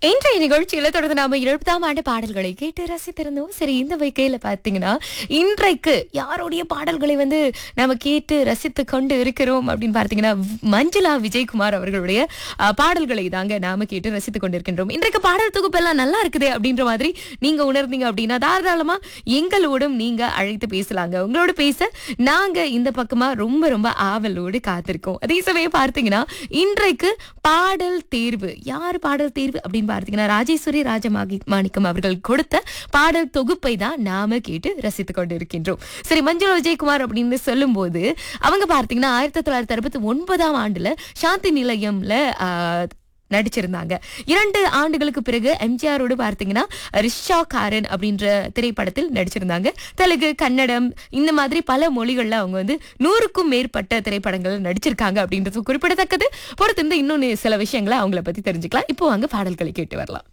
இன்றைய நிகழ்ச்சியில தொடர்ந்து நாம எழுபதாம் ஆண்டு பாடல்களை கேட்டு ரசித்திருந்தோம் சரி இந்த வகையில பாத்தீங்கன்னா இன்றைக்கு யாருடைய பாடல்களை வந்து நாம கேட்டு ரசித்து கொண்டு இருக்கிறோம் அப்படின்னு பார்த்தீங்கன்னா மஞ்சுளா விஜயகுமார் அவர்களுடைய அஹ், பாடல்களை தாங்க நாம கேட்டு ரசித்து கொண்டிருக்கின்றோம் இன்றைக்கு பாடல் தொகுப்பு எல்லாம் நல்லா இருக்குதே அப்படின்ற மாதிரி நீங்க உணர்ந்தீங்க அப்படின்னா தாராளமா எங்களோடும் நீங்க அழைத்து பேசலாங்க உங்களோட பேச நாங்க இந்த பக்கமா ரொம்ப ரொம்ப ஆவலோடு காத்திருக்கோம் அதே சமயம் பார்த்தீங்கன்னா இன்றைக்கு பாடல் தேர்வு யார் பாடல் தேர்வு அப்படின்னு பார்த்தீங்கன்னா ராஜேஸ்வரி ராஜமாகி மாணிக்கம் அவர்கள் கொடுத்த பாடல் தொகுப்பை தான் நாம கேட்டு ரசித்துக் கொண்டிருக்கின்றோம் சரி மஞ்சுளா விஜயகுமார் அப்படின்னு சொல்லும்போது அவங்க பார்த்தீங்கன்னா ஆயிரத்தி தொள்ளாயிரத்தி அறுபத்தி ஒன்பதாம் ஆண்டுல சாந்தி நிலையம்ல ஆஹ், நடிச்சிருந்தாங்க இரண்டு ஆண்டுகளுக்கு பிறகு எம்ஜிஆரோடு பார்த்தீங்கன்னா ரிஷா காரன் அப்படின்ற திரைப்படத்தில் நடிச்சிருந்தாங்க தெலுங்கு கன்னடம் இந்த மாதிரி பல மொழிகள்ல அவங்க வந்து நூறுக்கும் மேற்பட்ட திரைப்படங்கள் நடிச்சிருக்காங்க அப்படின்றது குறிப்பிடத்தக்கது பொறுத்திருந்து இன்னொன்னு சில விஷயங்களை அவங்கள பத்தி தெரிஞ்சுக்கலாம் இப்போ அங்க பாடல்களை கேட்டு வரலாம்